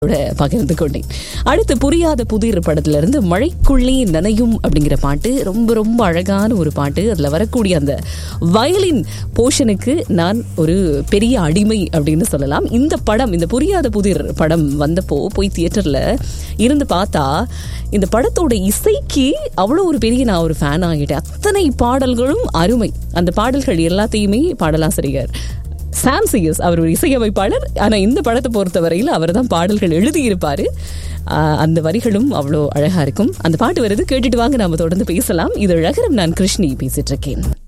உங்களோட பகிர்ந்து கொண்டேன் அடுத்து புரியாத புதிர் படத்துல இருந்து மழைக்குள்ளே நனையும் அப்படிங்கிற பாட்டு ரொம்ப ரொம்ப அழகான ஒரு பாட்டு அதுல வரக்கூடிய அந்த வயலின் போர்ஷனுக்கு நான் ஒரு பெரிய அடிமை அப்படின்னு சொல்லலாம் இந்த படம் இந்த புரியாத புதிர் படம் வந்தப்போ போய் தியேட்டர்ல இருந்து பார்த்தா இந்த படத்தோட இசைக்கு அவ்வளோ ஒரு பெரிய நான் ஒரு ஃபேன் ஆகிட்டேன் அத்தனை பாடல்களும் அருமை அந்த பாடல்கள் எல்லாத்தையுமே பாடலாசிரியர் சாம் சிஎஸ் அவர் ஒரு இசையமைப்பாளர் ஆனால் இந்த படத்தை பொறுத்தவரையில் அவர் தான் பாடல்கள் எழுதியிருப்பாரு ஆஹ் அந்த வரிகளும் அவ்வளோ அழகா இருக்கும் அந்த பாட்டு வருது கேட்டுட்டு வாங்க நாம தொடர்ந்து பேசலாம் இது அழகரம் நான் கிருஷ்ணி பேசிட்டு இருக்கேன்